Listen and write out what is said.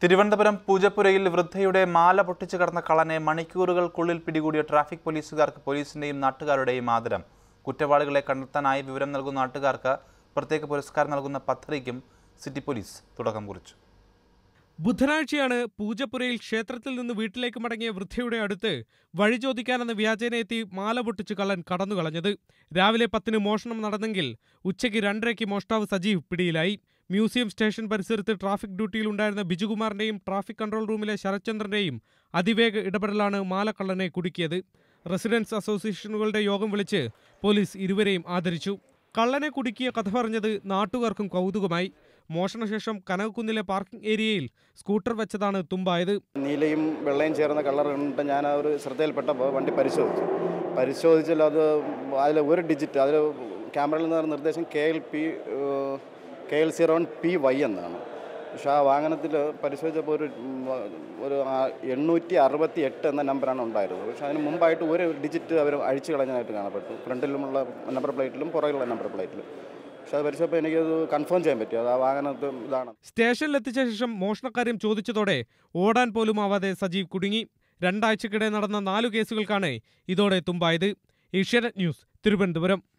തിരുവനന്തപുരം പൂജപ്പുരയിൽ വൃദ്ധയുടെ മാല പൊട്ടിച്ചു കടന്ന കള്ളനെ മണിക്കൂറുകൾക്കുള്ളിൽ പിടികൂടിയ ട്രാഫിക് പോലീസുകാർക്ക് പോലീസിന്റെയും നാട്ടുകാരുടെയും ആദരം കുറ്റവാളികളെ കണ്ടെത്താനായി വിവരം നൽകുന്ന നാട്ടുകാർക്ക് പ്രത്യേക പുരസ്കാരം നൽകുന്ന പദ്ധതിക്കും സിറ്റി പോലീസ് തുടക്കം കുറിച്ചു ബുധനാഴ്ചയാണ് പൂജപ്പുരയിൽ ക്ഷേത്രത്തിൽ നിന്ന് വീട്ടിലേക്ക് മടങ്ങിയ വൃദ്ധയുടെ അടുത്ത് വഴി ചോദിക്കാനെന്ന വ്യാജേന എത്തി മാല പൊട്ടിച്ച് കള്ളൻ കടന്നു കളഞ്ഞത് രാവിലെ പത്തിന് മോഷണം നടന്നെങ്കിൽ ഉച്ചയ്ക്ക് രണ്ടരയ്ക്ക് മോഷ്ടാവ് സജീവ് പിടിയിലായി മ്യൂസിയം സ്റ്റേഷൻ പരിസരത്ത് ട്രാഫിക് ഡ്യൂട്ടിയിലുണ്ടായിരുന്ന ബിജുകുമാറിന്റെയും ട്രാഫിക് കൺട്രോൾ റൂമിലെ ശരത്ചന്ദ്രന്റെയും അതിവേഗ ഇടപെടലാണ് മാലക്കള്ളനെ കുടുക്കിയത് റെസിഡൻസ് അസോസിയേഷനുകളുടെ യോഗം വിളിച്ച് പോലീസ് ഇരുവരെയും ആദരിച്ചു കള്ളനെ കുടുക്കിയ കഥ പറഞ്ഞത് നാട്ടുകാർക്കും കൗതുകമായി മോഷണശേഷം കനകക്കുന്നിലെ പാർക്കിംഗ് ഏരിയയിൽ സ്കൂട്ടർ വെച്ചതാണ് തുമ്പായത് നീലയും വെള്ളയും ചേർന്ന കളർ കണ്ടിട്ട് ഞാൻ ആ ഒരു ശ്രദ്ധയിൽപ്പെട്ടപ്പോൾ വണ്ടി പരിശോധിച്ചു പരിശോധിച്ചാൽ അത് അതിൽ ഒരു ഡിജിറ്റ് അതിൽ ക്യാമറയിൽ നിന്ന് നിർദ്ദേശം K L P K L zero one P Y എന്നാണ് പക്ഷേ ആ വാഹനത്തിൽ പരിശോധിച്ചപ്പോൾ ഒരു ഉം, ഒരു ആ- എണ്ണൂറ്റി അറുപത്തി എട്ട് എന്ന നമ്പറാണ് ഉണ്ടായിരുന്നത് പക്ഷേ അതിന് മുമ്പായിട്ട് ഒരു ഡിജിറ്റ് അവർ അഴിച്ചു കളഞ്ഞതായിട്ട് കാണപ്പെട്ടു ഫ്രണ്ടിലുമുള്ള നമ്പർ പ്ലേറ്റിലും പുറകിലുള്ള നമ്പർ പ്ലേറ്റിലും പക്ഷേ അത് പരിശോധിച്ചപ്പോൾ എനിക്കത് കൺഫേം ചെയ്യാൻ പറ്റി അത് ആ വാഹനത്തിൽ ഇതാണ് സ്റ്റേഷനിലെത്തിച്ച ശേഷം മോഷണക്കാര്യം ചോദിച്ചതോടെ ഓടാൻ പോലും ആവാതെ സജീവ് കുടുങ്ങി രണ്ടാഴ്ചക്കിടെ നടന്ന നാലു കേസുകൾക്കാണ് ഇതോടെ തുമ്പായത് ഏഷ്യാനെറ്റ് ന്യൂസ് തിരുവനന്തപുരം